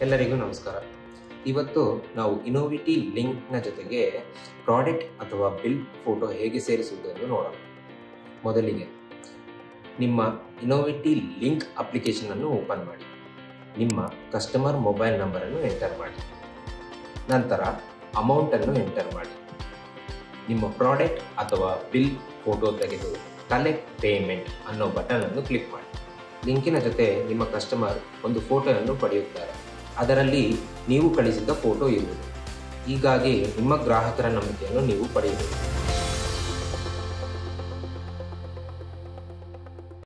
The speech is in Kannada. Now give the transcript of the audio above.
ಎಲ್ಲರಿಗೂ ನಮಸ್ಕಾರ ಇವತ್ತು ನಾವು ಇನೋವಿಟಿ ಲಿಂಕ್ನ ಜೊತೆಗೆ ಪ್ರಾಡಕ್ಟ್ ಅಥವಾ ಬಿಲ್ ಫೋಟೋ ಹೇಗೆ ಸೇರಿಸುವುದನ್ನು ನೋಡೋಣ ಮೊದಲಿಗೆ ನಿಮ್ಮ ಇನೋವಿಟಿ ಲಿಂಕ್ ಅಪ್ಲಿಕೇಶನ್ ಅನ್ನು ಓಪನ್ ಮಾಡಿ ನಿಮ್ಮ ಕಸ್ಟಮರ್ ಮೊಬೈಲ್ ನಂಬರನ್ನು ಎಂಟರ್ ಮಾಡಿ ನಂತರ ಅಮೌಂಟನ್ನು ಎಂಟರ್ ಮಾಡಿ ನಿಮ್ಮ ಪ್ರಾಡಕ್ಟ್ ಅಥವಾ ಬಿಲ್ ಫೋಟೋ ತೆಗೆದು ಕಲೆಕ್ಟ್ ಪೇಮೆಂಟ್ ಅನ್ನೋ ಬಟನ್ ಅನ್ನು ಕ್ಲಿಕ್ ಮಾಡಿ ಲಿಂಕಿನ ಜೊತೆ ನಿಮ್ಮ ಕಸ್ಟಮರ್ ಒಂದು ಫೋಟೋವನ್ನು ಪಡೆಯುತ್ತಾರೆ ಅದರಲ್ಲಿ ನೀವು ಕಳಿಸಿದ ಫೋಟೋ ಇರುವುದು ಹೀಗಾಗಿ ನಿಮ್ಮ ಗ್ರಾಹಕರ ನಂಬಿಕೆಯನ್ನು ನೀವು ಪಡೆಯಬಹುದು